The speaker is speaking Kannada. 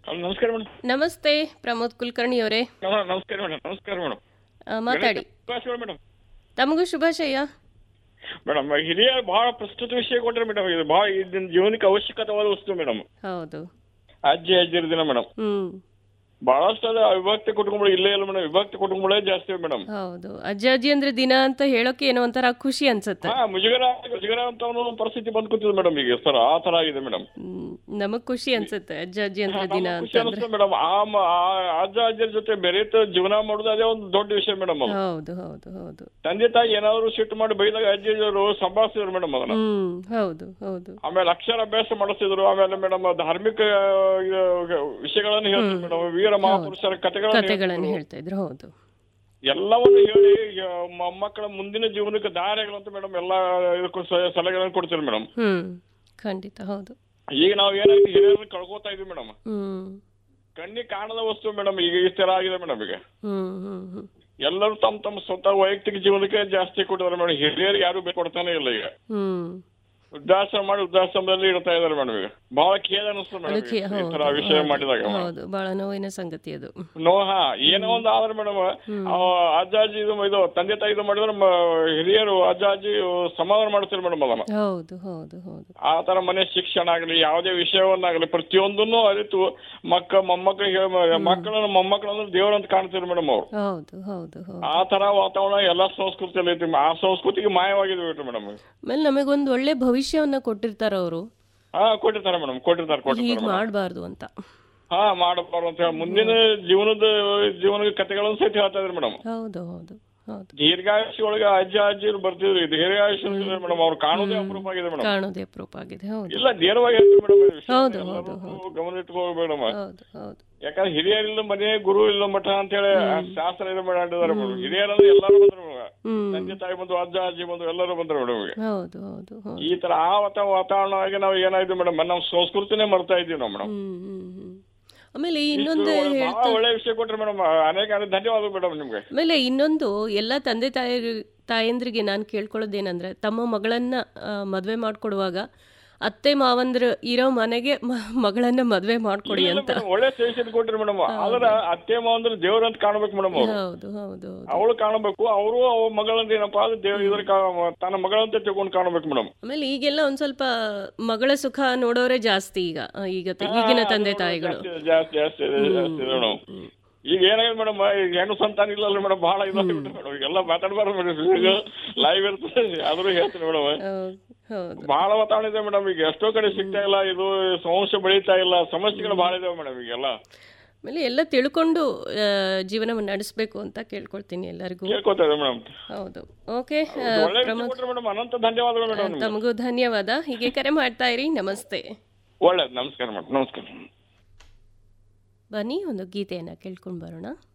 ಹಲೋ ನಮಸ್ಕಾರ ಮೇಡಮ್ ನಮಸ್ತೆ ಪ್ರಮೋದ್ ಕುಲಕರ್ಣಿ ಅವರೇ ನಮ- ನಮಸ್ಕಾರ ಮೇಡಮ್ ನಮಸ್ಕಾರ ಮೇಡಮ್ ಮಾತಾಡಿ ಮೇಡಮ್ ತಮಗೂ ಶುಭಾಶಯ ಮೇಡಮ್ ಹಿರಿಯರು ಬಹಳ ಪ್ರಸ್ತುತ ವಿಷಯ ಕೊಟ್ರೆ ಮೇಡಮ್ ಇದು ಬಹಳ ಇದನ್ನ ಜೀವನಕ್ಕೆ ಅವಶ್ಯಕತೆವಾದ ವಸ್ತು ಮೇಡಮ್ ಹೌದು ಅಜ್ಜಿ ಅಜ್ಜಿರ ದಿನ ಮೇಡಮ್ ಹ್ಮ್ ಬಹಳಷ್ಟು ಅದ ವಿಭಕ್ತಿ ಕುಟುಂಬಗಳು ಇಲ್ಲೇ ಇಲ್ಲ ಮೇಡಮ್ ವಿಭಕ್ತಿ ಕುಟುಂಬಗಳೇ ಜಾಸ್ತಿ ಮೇಡಮ್ ಹೌದು ಅಜ್ಜ ಅಜ್ಜಿ ಅಂದ್ರೆ ದಿನ ಅಂತ ಹೇಳೋಕೆ ಏನೋ ಒಂಥರ ಖುಷಿ ಅನ್ಸುತ್ತೆ ಹಾ ಮುಜುಗರ ಮುಜುಗರ ಅಂತ ಅನ್ನೋ ಪರಿಸ್ಥಿತಿ ಬಂದ್ ಕೂತಿದೆ ಮೇಡಮ್ ಈಗ ಸರ್ ಆ ತರ ಆಗಿದೆ ಮೇಡಮ್ ಹ್ಮ್, ನಮಗ್ ಖುಷಿ ಅನ್ಸುತ್ತೆ ಅಜ್ಜ ಅಜ್ಜಿ ಅಂದ್ರೆ ದಿನ ಖುಷಿ ಅಂತಂದ್ರೆ ಅನಿಸ್ತದೆ ಮೇಡಮ್ ಆ ಮ- ಆ ಅಜ್ಜ ಅಜ್ಜರ ಜೊತೆ ಬೆರೆತು ಜೀವನ ಮಾಡೋದು ಅದೇ ಒಂದು ದೊಡ್ಡ ವಿಷಯ ಮೇಡಮ್ ಅದು ಹೌದು ಹೌದು ಹೌದು ತಂದೆ ತಾಯಿ ಏನಾದ್ರು ಸಿಟ್ಟು ಮಾಡಿ ಬೈದಾಗ ಅಜ್ಜಿಯವರು ಸಂಭಾಳಿಸಿದ್ರು ಮೇಡಮ್ ಅದನ್ನ ಹ್ಮ್ ಹೌದು ಹೌದು ಆಮೇಲೆ ಅಕ್ಷರ ಅಭ್ಯಾಸ ಮಾಡಿಸಿದ್ರು ಆಮೇಲೆ ಮೇಡಮ್ ಧಾರ್ಮಿಕ ಆ, ವಿಷಯಗಳನ್ನು ಹೇಳ್ತಿದ್ರು ಮೇಡಮ್ ವೀರ ಮಹಾಪುರುಷರ ಕಥೆಗಳನ್ನು ಕತೆಗಳನ್ನು ಹೇಳ್ತಿದ್ರು. ಹೇಳ್ತಾ ಇದ್ರು ಹೌದು ಎಲ್ಲವನ್ನು ಹೇಳಿ ಈಗ ಮೊಮ್ಮಕ್ಕಳ ಮುಂದಿನ ಜೀವನಕ್ಕೆ ದಾರಿಗಳಂತ ಮೇಡಮ್ ಎಲ್ಲ ಇದಕ್ಕೂ ಸ- ಸಲಹೆಗಳನ್ನು ಕೊಡ್ತೀರಿ ಮೇಡಮ್ ಹ್ಮ್ ಖಂಡಿತ ಹೌದು ಈಗ ನಾವು ಏನಾಯ್ತು ಹಿರಿಯರನ್ನ ಕಳ್ಕೊತಾ ಇದೀವಿ ಮೇಡಮ್ ಹ್ಮ್ ಕಣ್ಣಿಗೆ ಕಾಣದ ವಸ್ತು ಮೇಡಮ್ ಈಗ ಈ ತರ ಆಗಿದೆ ಮೇಡಮ್ ಈಗ ಹ್ಮ್ ಹ್ಮ್ ಹ್ಮ್ ಎಲ್ಲರೂ ತಮ್ಮ ತಮ್ಮ ಸ್ವಂತ ವೈಯಕ್ತಿಕ ಜೀವನಕ್ಕೆ ಜಾಸ್ತಿ ಕೊಟ್ಟಿದ್ದಾರೆ ಮೇಡಮ್ ಹಿರಿಯರಿಗೆ ಯಾರು ಬೇಕು ಕೊಡ್ತಾನೆ ಇಲ್ಲ ಈಗ ಹ್ಮ್ ವೃದ್ಧಾಶ್ರಮ ಮಾಡಿ ವೃದ್ಧಾಶ್ರಮದಲ್ಲಿ ಇಡ್ತಾ ಇದಾರೆ ಮೇಡಮ್ ಈಗ ಬಹಳ ಖೇದ ಅನಿಸ್ತದೆ ಮೇಡಮ್ ಅದಕ್ಕೆ ಈ ತರ ಹೌದು ವಿಷಯ ಮಾಡಿದಾಗ ಹೌದು ಬಹಳ ನೋವಿನ ಸಂಗತಿ ಅದು ನೋಹ ಏನೋ ಒಂದು ಆದ್ರೆ ಮೇಡಮ್ ಅಜ್ಜ ಅಜ್ಜಿ ಇದು ಇದು ತಂದೆ ತಾಯಿ ಇದು ಮಾಡಿದ್ರೆ ಮ- ಹಿರಿಯರು ಅಜ್ಜ ಅಜ್ಜಿ ಸಮಾಧಾನ ಮಾಡ್ತಾರೆ ಮೇಡಮ್ ಅದನ್ನ ಹೌದು ಹೌದು ಹೌದು ಆ ತರ ಮನೆ ಶಿಕ್ಷಣ ಆಗಲಿ ಯಾವುದೇ ವಿಷಯವನ್ನಾಗಲಿ ಪ್ರತಿಯೊಂದನ್ನು ಅರಿತು ಮಕ್ಕ ಮೊಮ್ಮಕ್ಕಳಿಗೆ ಮಕ್ಕಳನ್ನ ಮೊಮ್ಮಕ್ಕಳನ್ನ ದೇವರಂತ ಕಾಣ್ತಾರೆ ಮೇಡಮ್ ಅವ್ರು ಹೌದು ಹೌದು ಹೌದು ಆ ತರ ವಾತಾವರಣ ಎಲ್ಲಾ ಸಂಸ್ಕೃತಿಯಲ್ಲಿ ಐತಿ ಆ ಸಂಸ್ಕೃತಿಗೆ ಮಾಯವಾಗಿದೆ ಬಿಟ್ರು ಮೇಡಮ್ ಆಮೇಲೆ ನಮಗೊಂದು ಒಳ್ಳೆ ಭವಿಷ್ಯವನ್ನ ಕೊಟ್ಟಿರ್ತಾರ ಅವರು ಹಾ ಕೊಟ್ಟಿರ್ತಾರೆ ಮೇಡಮ್ ಕೊಟ್ಟಿರ್ತಾರೆ ಕೊಟ್ಟಿರ್ತಾರೆ ಹೀಗೆ ಮಾಡಬಾರ್ದು ಅಂತ ಹಾ ಮಾಡಬಾರ್ದು ಅಂತ ಹೇಳಿ ಮುಂದಿನ ಜೀವನದ ಜೀವನದ ಕಥೆಗಳನ್ನು ಸಹಿತ ಹೇಳ್ತಾ ಇದ್ರು ಮೇಡಮ್ ಹೌದು ಹೌದು ಹೌದು ದೀರ್ಘಾಯುಷ್ಯ ಒಳಗೆ ಅಜ್ಜ ಅಜ್ಜಿರು ಬರ್ತಿದ್ರು ದೀರ್ಘಾಯುಷ್ಯ ಮೇಡಮ್ ಅವ್ರು ಕಾಣೋದೇ ಅಪರೂಪ ಆಗಿದೆ ಮೇಡಮ್ ಕಾಣೋದೇ ಅಪರೂಪ ಆಗಿದೆ ಹೌದು ಇಲ್ಲ ನೇರವಾಗಿ ಹೇಳ್ತೀವಿ ಮೇಡಮ್ ಹೌದು, ಹೌದು, ಗಮನ ಇಟ್ಕೋಬೇಕು ಮೇಡಮ್ ಹೌದು ಹೌದು ಯಾಕಂದ್ರೆ ಹಿರಿಯರಿಲ್ಲ ಮನೆ ಗುರು ಇಲ್ಲ ಮಠ ಅಂತ ಹೇಳಿ ಶಾಸ್ತ್ರ ಇದು ಮಾಡಿದ್ದಾರೆ ಮೇಡಮ್ ಹಿರಿಯರಂದ್ರೆ ಎಲ್ಲರೂ ಬಂದ್ರು ಮೇಡಮ್ ಹ್ಮ್ ತಂದೆ ತಾಯಿ ಬಂದು ಅಜ್ಜ ಅಜ್ಜಿ ಬಂದು ಎಲ್ಲರೂ ಬಂದ್ರು ಮೇಡಮ್ ಹೌದು ಹೌದು ಹೌದು ಈ ತರ ಆ ವಾತ ವಾತಾವರಣವಾಗಿ ನಾವು ಏನಾಯ್ತು ಮೇಡಮ್ ನಮ್ಮ ಸಂಸ್ಕೃತಿನೇ ಮರ್ತಾ ಇದ್ದೀವಿ ನಾವು ಮೇಡಮ್ ಹ್ಮ್ ಹ್ಮ್ ಹ್ಮ್ ಆಮೇಲೆ ಇನ್ನೊಂದು ಬಹಳ ಹೇಳ್ತಾ ಒಳ್ಳೆ ವಿಷಯ ಕೊಟ್ರಿ ಮೇಡಮ್ ಅನೇಕ ಅನೇಕ ಧನ್ಯವಾದ ಮೇಡಮ್ ನಿಮ್ಗೆ ಆಮೇಲೆ ಇನ್ನೊಂದು ಎಲ್ಲ ತಂದೆ ತಾಯಿ ತಾಯಂದ್ರಿಗೆ ನಾನು ಕೇಳ್ಕೊಳ್ಳೋದೇನಂದ್ರೆ ತಮ್ಮ ಮಗಳನ್ನ ಆ, ಮದ್ವೆ ಮಾಡ್ಕೊಡುವಾಗ ಅತ್ತೆ ಮಾವಂದ್ರ ಇರೋ ಮನೆಗೆ ಮ- ಮಗಳನ್ನ ಮದ್ವೆ ಮಾಡ್ಕೊಡಿ ಇಲ್ಲ ಅಂತ madam, ಒಳ್ಳೆ ಸಜೆಷನ್ ಕೊಟ್ರಿ ಮೇಡಮ್ ಆದ್ರ ಅತ್ತೆ ಮಾವ ಅಂದ್ರೆ ದೇವ್ರ ಅಂತ ಕಾಣ್ಬೇಕು ಮೇಡಮ್ ಅವ್ರು ಹೌದು ಹೌದು ಹೌದು ಅವಳು ಕಾಣಬೇಕು ಅವರು ಅವ್ರ ಮಗಳಂತ ಏನಪ್ಪಾ ಅಂದ್ರೆ ದೇವ್ರ ಇದ್ರ ಕಾ- ತನ್ನ ಮಗಳಂತ ತಗೊಂಡು ಕಾಣ್ಬೇಕು ಮೇಡಮ್ ಆಮೇಲೆ ಈಗೆಲ್ಲ ಒಂದ್ ಸ್ವಲ್ಪ ಮಗಳ ಸುಖ ನೋಡೋರೆ ಜಾಸ್ತಿ ಈಗ ಆ, ಈಗ ತ- ಈಗಿನ ತಂದೆ ತಾಯಿಗಳು ಜಾಸ್ತಿ ಜಾಸ್ತಿ ಇದೆ, ಜಾಸ್ತಿ ಇದೆ ಮೇಡಮ್ ಈಗ ಏನಾಗಿದೆ ಮೇಡಮ್ ಈಗ ಹೆಣ್ಣು ಸಂತಾನ ಇಲ್ಲ ಮೇಡಮ್ ಬಹಳ ಇದಾಗ್ಬಿಟ್ಟು ಮೇಡಮ್ ಎಲ್ಲ ಮಾತಾಡಬಾರ್ದು ಮೇಡಮ್ ಲೈವ್ ಇರ್ತದೆ ಆದ್ರೂ ಹೇಳ್ತೀನಿ ಮೇಡಮ್ ಹೌದು ಹೌದು ಬಹಳ ವಾತಾವರಣ ಇದೆ ಮೇಡಮ್ ಈಗ ಎಷ್ಟೋ ಕಡೆ ಸಿಗ್ತಾ ಇಲ್ಲ ಇದು ಸಮಸ್ಯೆ ಬೆಳೀತಾ ಇಲ್ಲ ಸಮಸ್ಯೆಗಳು ಬಹಳ ಇದಾವೆ ಮೇಡಮ್ ಈಗೆಲ್ಲ ಆಮೇಲೆ ಎಲ್ಲ ತಿಳ್ಕೊಂಡು ಆ, ಜೀವನವನ್ನು ನಡೆಸಬೇಕು ಅಂತ ಕೇಳ್ಕೊಳ್ತೀನಿ ಎಲ್ಲರಿಗೂ ಕೇಳ್ಕೊತಾ ಇದೆ ಮೇಡಮ್ ಹೌದು ಓಕೆ ಒಳ್ಳೆ ವಿಷಯ ಕೊಟ್ರಿ ಮೇಡಮ್ ಅನಂತ ಧನ್ಯವಾದಗಳು ಮೇಡಮ್ ತಮಗೂ ಧನ್ಯವಾದ ಹೀಗೆ ಕರೆ ಮಾಡ್ತಾ ಇರಿ ನಮಸ್ತೆ ಒಳ್ಳೇದು ನಮಸ್ಕಾರ ಮೇಡಮ್ ನಮಸ್ಕಾರ ಬನ್ನಿ ಒಂದು ಗೀತೆಯನ್ನು ಕೇಳ್ಕೊಂಡು ಬರೋಣ